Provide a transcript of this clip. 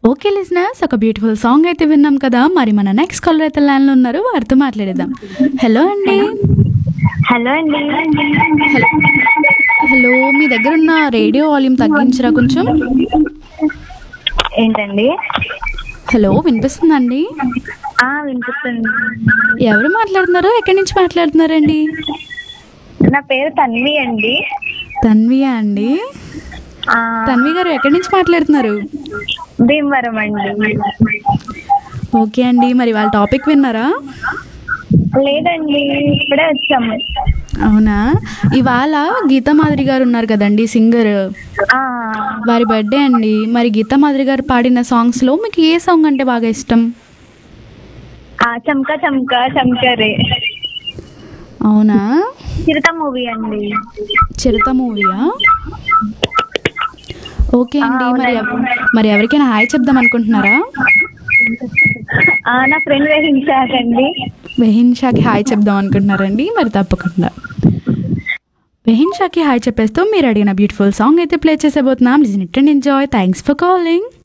okay listeners ఒక beautiful song అయితే విన్నాం కదా మరి మన నెక్స్ట్ కాలర్ అయితే లైన్లో ఉన్నారు వారితో మాట్లాడేద్దాం హలో అండి హలో అండి హలో హలో మీ దగ్గర ఉన్న రేడియో వాల్యూమ్ తగ్గించరా కొంచెం ఏంటండి హలో వినిపిస్తుందండి ఆ వినిపిస్తుంది ఎవరు మాట్లాడుతున్నారు ఎక్కడి నుంచి మాట్లాడుతున్నారండి నా పేరు తన్వి అండి తన్వియా అండి ఆ, తన్వి గారు ఎక్కడి నుంచి మాట్లాడుతున్నారు భీమవరం అండి ఓకే అండి మరి వాళ్ళ టాపిక్ విన్నారా లేదండి ఇప్పుడే వచ్చాము అవునా ఇవాళ గీతా మాదిరి గారు ఉన్నారు కదండి సింగర్ ఆ, వారి బర్త్డే అండి మరి గీతా మాదిరి గారు పాడిన సాంగ్స్లో మీకు ఏ సాంగ్ అంటే బాగా ఇష్టం ఆ, చమ్కా చమ్కా చమ్కరే అవునా చిరుత మూవీ అండి చిరుత మూవీయా ఓకే అండి మరి ఎవ- మరి ఎవరికైనా హాయ్ చెప్దాం అనుకుంటున్నారా ఆ, నా ఫ్రెండ్ వేహించాకండి వెహిన్ షాకి హాయ్ చెప్దాం అనుకుంటున్నారండి మరి తప్పకుండా వెహిన్ షాకి హాయ్ చెప్పేస్తూ మీరు అడిగిన బ్యూటిఫుల్ సాంగ్ అయితే ప్లే చేసేబోతున్నాం listen it and enjoy thanks for calling